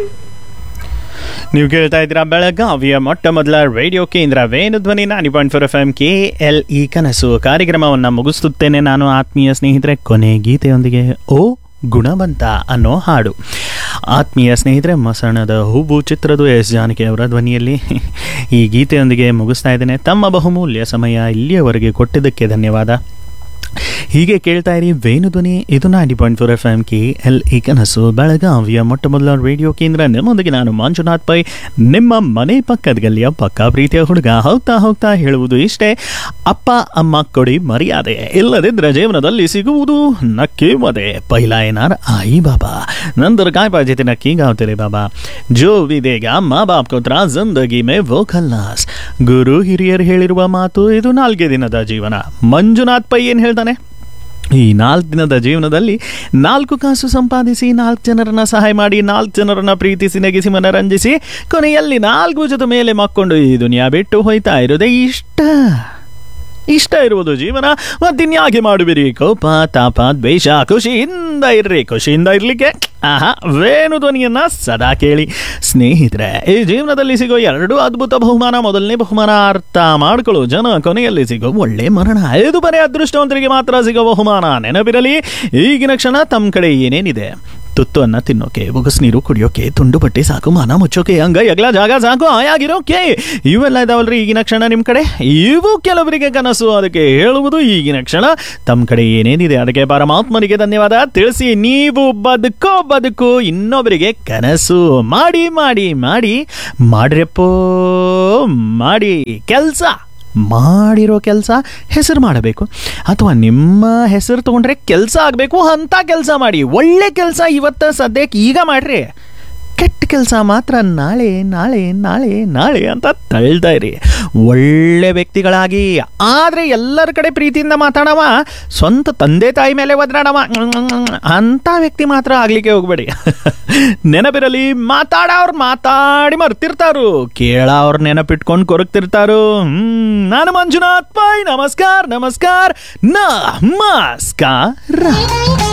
ನೀವು ಕೇಳ್ತಾ ಇದ್ದೀರಾ ಬೆಳಗಾವಿಯ ಮೊಟ್ಟ ಮೊದಲ ರೇಡಿಯೋ ಕೇಂದ್ರ Venudhwani ninety point four F M K L E ಕನಸು ಕಾರ್ಯಕ್ರಮವನ್ನು ಮುಗಿಸುತ್ತೇನೆ ನಾನು ಆತ್ಮೀಯ ಸ್ನೇಹಿತರೆ ಕೊನೆ ಗೀತೆಯೊಂದಿಗೆ ಓ ಗುಣವಂತ ಅನ್ನೋ ಹಾಡು ಆತ್ಮೀಯ ಸ್ನೇಹಿತರೆ ಮಸಣದ ಹೂವು ಚಿತ್ರದ ಎಸ್ ಜಾನಕಿ ಅವರ ಧ್ವನಿಯಲ್ಲಿ ಈ ಗೀತೆಯೊಂದಿಗೆ ಮುಗಿಸ್ತಾ ಇದ್ದೇನೆ ತಮ್ಮ ಬಹುಮೂಲ್ಯ ಸಮಯ ಇಲ್ಲಿಯವರೆಗೆ ಕೊಟ್ಟಿದ್ದಕ್ಕೆ ಧನ್ಯವಾದ ಹೀಗೆ ಕೇಳ್ತಾ ಇರಿ ವೇಣುಧ್ವನಿ ಇದು ninety point four F M K L E ಕನಸು ಬೆಳಗಾವಿಯ ಮೊಟ್ಟ ಮೊದಲ ರೇಡಿಯೋ ಕೇಂದ್ರ ನಿಮ್ಮೊಂದಿಗೆ ನಾನು ಮಂಜುನಾಥ್ ಪೈ ನಿಮ್ಮ ಮನೆ ಪಕ್ಕದ ಗಲ್ಲಿಯ ಪಕ್ಕ ಪ್ರೀತಿಯ ಹುಡುಗ ಹೋಗ್ತಾ ಹೋಗ್ತಾ ಹೇಳುವುದು ಇಷ್ಟೇ ಅಪ್ಪ ಅಮ್ಮ ಕೊಡಿ ಮರ್ಯಾದೆ ಇಲ್ಲದಿದ್ರೆ ಜೀವನದಲ್ಲಿ ಸಿಗುವುದು ನಕ್ಕಿ ಮದೆ ಪೈಲಾ ಏನಾರ್ आई बाबा नंतर काय पाहिजे ते नक्की गाव तेरे बाबा जो भी देगा ಮಾ ಬಾಪ್ ಕೋತ್ರ ಜಿಂದಗಿ ಮೇ ವೋ ಖಲ್ಲಾಸ್ ಗುರು ಹಿರಿಯರು ಹೇಳಿರುವ ಮಾತು ಇದು ನಾಲ್ಕೇ ದಿನದ ಜೀವನ ಮಂಜುನಾಥ್ ಪೈ ಏನು ಹೇಳ್ತಾನೆ ಈ ನಾಲ್ಕು ದಿನದ ಜೀವನದಲ್ಲಿ ನಾಲ್ಕು ಕಾಸು ಸಂಪಾದಿಸಿ ನಾಲ್ಕು ಜನರನ್ನ ಸಹಾಯ ಮಾಡಿ ನಾಲ್ಕು ಜನರನ್ನ ಪ್ರೀತಿಸಿ ನಗಿಸಿ ಮನರಂಜಿಸಿ ಕೊನೆಯಲ್ಲಿ ನಾಲ್ಕು ಜೊತೆ ಮೇಲೆ ಮಕ್ಕೊಂಡು ಈ ದುನಿಯಾ ಬಿಟ್ಟು ಹೋಯ್ತಾ ಇರೋದೇ ಇಷ್ಟ ಇಷ್ಟ ಇರುವುದು ಜೀವನ ಮತ್ತಿನ್ಯಾಕೆ ಮಾಡುವಿರಿ ಕೋಪ ತಾಪ ದ್ವೇಷ ಖುಷಿಯಿಂದ ಇರ್ರಿ ಖುಷಿಯಿಂದ ಇರ್ಲಿಕ್ಕೆ ಆಹಾ ವೇಣು ಧ್ವನಿಯನ್ನ ಸದಾ ಕೇಳಿ ಸ್ನೇಹಿತರೆ ಈ ಜೀವನದಲ್ಲಿ ಸಿಗೋ ಎರಡು ಅದ್ಭುತ ಬಹುಮಾನ ಮೊದಲನೇ ಬಹುಮಾನ ಅರ್ಥ ಮಾಡ್ಕೊಳ್ಳೋ ಜನ ಕೊನೆಯಲ್ಲಿ ಸಿಗೋ ಒಳ್ಳೆ ಮರಣ ಇದು ಬರೀ ಅದೃಷ್ಟವಂತರಿಗೆ ಮಾತ್ರ ಸಿಗೋ ಬಹುಮಾನ ನೆನಪಿರಲಿ ಈಗಿನ ಕ್ಷಣ ತಮ್ಮ ಕಡೆ ಏನೇನಿದೆ ತುತ್ತು ಅನ್ನ ತಿನ್ನೋಕೆ ಬೊಗಸ್ ನೀರು ಕುಡಿಯೋಕೆ ತುಂಡು ಬಟ್ಟೆ ಸಾಕು ಮಾನ ಮುಚ್ಚೋಕೆ ಹಂಗ ಎಗ್ಲ ಜಾಗ ಸಾಕು ಆಯಾಗಿರೋಕೆ ಇವೆಲ್ಲ ಇದಾವಲ್ರಿ ಈಗಿನ ಕ್ಷಣ ನಿಮ್ಮ ಕಡೆ ಇವು ಕೆಲವರಿಗೆ ಕನಸು ಅದಕ್ಕೆ ಹೇಳುವುದು ಈಗಿನ ಕ್ಷಣ ತಮ್ಮ ಕಡೆ ಏನೇನಿದೆ ಅದಕ್ಕೆ ಪರಮಾತ್ಮನಿಗೆ ಧನ್ಯವಾದ ತಿಳಿಸಿ ನೀವು ಬದುಕೋ ಬದುಕು ಇನ್ನೊಬ್ಬರಿಗೆ ಕನಸು ಮಾಡಿ ಮಾಡಿ ಮಾಡಿ ಮಾಡ್ರಪ್ಪೋ ಮಾಡಿ ಕೆಲಸ ಮಾಡಿರೋ ಕೆಲಸ ಹೆಸರು ಮಾಡಬೇಕು ಅಥವಾ ನಿಮ್ಮ ಹೆಸರು ತೊಗೊಂಡ್ರೆ ಕೆಲಸ ಆಗಬೇಕು ಅಂಥ ಕೆಲಸ ಮಾಡಿ ಒಳ್ಳೆ ಕೆಲಸ ಇವತ್ತು ಸದ್ಯಕ್ಕೆ ಈಗ ಮಾಡ್ರಿ ಕೆಟ್ಟ ಕೆಲಸ ಮಾತ್ರ ನಾಳೆ ನಾಳೆ ನಾಳೆ ನಾಳೆ ಅಂತ ತಳ್ತಾ ಇರಿ ಒಳ್ಳೆ ವ್ಯಕ್ತಿಗಳಾಗಿ ಆದರೆ ಎಲ್ಲರ ಕಡೆ ಪ್ರೀತಿಯಿಂದ ಮಾತಾಡವ ಸ್ವಂತ ತಂದೆ ತಾಯಿ ಮೇಲೆ ಒದ್ರಾಡವ ಅಂಥ ವ್ಯಕ್ತಿ ಮಾತ್ರ ಆಗ್ಲಿಕ್ಕೆ ಹೋಗ್ಬೇಡಿ ನೆನಪಿರಲಿ ಮಾತಾಡೋರು ಮಾತಾಡಿ ಮರ್ತಿರ್ತಾರು ಕೇಳೋರ್ ನೆನಪಿಟ್ಕೊಂಡು ಕೊರಗ್ತಿರ್ತಾರು ಹ್ಮ್ ನಾನು ಮಂಜುನಾಥ್ ಪೈ ನಮಸ್ಕಾರ ನಮಸ್ಕಾರ ನಮಸ್ಕಾರ